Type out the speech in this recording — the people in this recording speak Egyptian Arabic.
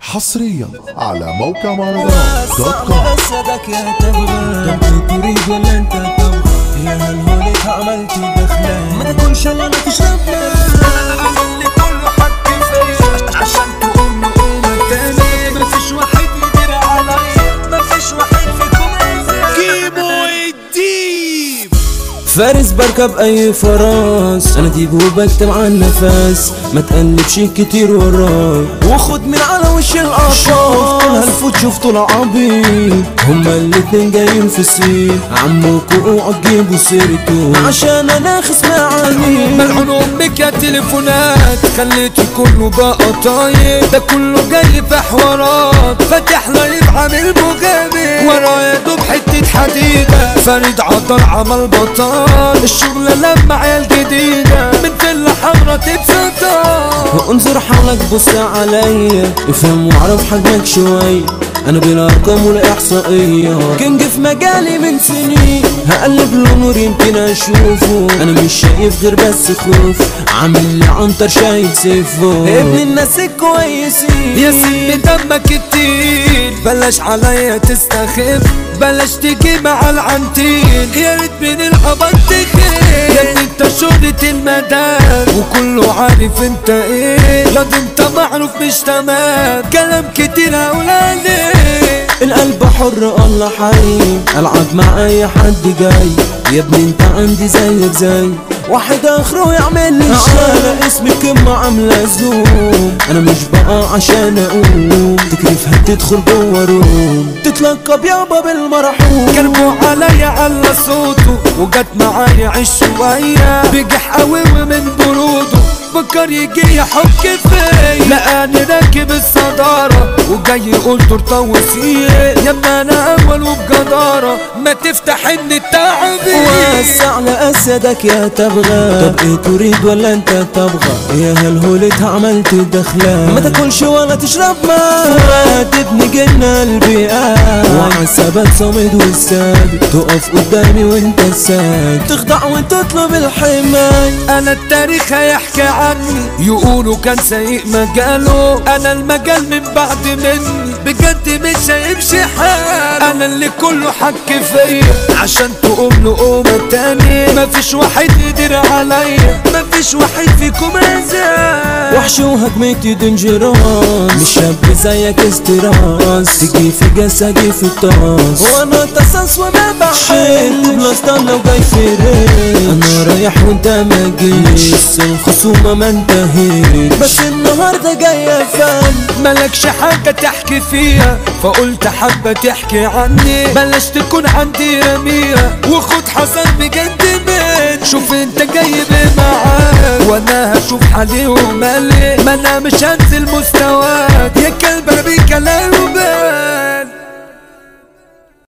حصريا على موقع مهرجانات دوت كوم قصدك يا تبغى طب تريد ولا انت تبغى يا هالهولك عملت دخلة ما تاكلش ولا ما تشرب اللي كله حق فيا عشان تقوم نقوم تاني ما فيش واحد يدير عليا ما فيش واحد فيكم كيمو الديب فارس بركب اي فرس انا ديب وبكتم عن نفس ما تقلبش كتير وراي واخد من على وش القطار كل هالفوت شفتوا العبيط هما الاتنين جايين في السين عمكوا اوعوا تجيبوا سيرته عشان انا خصم عني ملعون امك يا تليفونات خليتي كله بقى طاير ده كله جاي في حوارات فاتح لايف عامل مغامر ورايا دوب حتة حديدة فريد عطل عمل بطال الشغل لما عيال جديدة من فيلا حمرا تتستار انظر حالك بص عليا افهم واعرف حجمك شوي انا بالارقام والاحصائيه كنج في مجالي من سنين هقلب لونه يمكن اشوفه انا مش شايف غير بس خوف عامل لي عنتر شايل سيفه ابن الناس الكويسين يا سيدي دمك كتير بلاش عليا تستخف بلاش تيجي مع العنتين يا ريت من الحبط تخيل يا ابني انت شهرة المدام وكله عارف انت ايه لا ده انت معروف مش تمام كلام كتير هقولها ليه القلب حر الله حي العب مع اي حد جاي يا ابني انت عندي زيك زي واحد اخره يعمل لي على اسمي كلمة عاملة زوم انا مش بقى عشان اقوم تكرفها تدخل جوه روم تتلقب يابا بالمرحوم كربوا عليا على صوته وجت معايا عيش شوية بجح قوي ومن بروده فكر يجي يحك فيا لقاني راكب الصدارة وجاي يقول تورته وسيه يما انا اول وبجدارة ما تفتح ان التعبير وسع لأسدك يا تبغى طب ايه تريد ولا انت تبغى يا هالهولت عملت دخلة ما تاكلش ولا تشرب ماء تبني جنة البيئة وعسبك صامد والساد تقف قدامي وانت الساد تخضع وتطلب الحماية انا التاريخ هيحكي عني يقولوا كان سايق مجاله انا المجال من بعد مني بجد مش هيمشي حال انا اللي كله حك فيا عشان تقوم نقوم تاني مفيش واحد يدير عليا مفيش واحد فيكم ازاي وحش وهجمتي دنجراس مش شاب زيك استراس تجي في جسدي في الطاس وانا تصاص وما بحل بلاستان لو جاي في ريش انا رايح وانت ما جيش بس الخصومة ما انتهيت بس النهاردة جاية فن ملكش حاجة تحكي فيها فقلت حابة تحكي عني بلاش تكون عندي رمية وخد حذر بجد من شوف انت جايب ايه معاك وانا هشوف حالي ومالي ما انا مش هنزل مستواك يا كلب انا بكلام وبال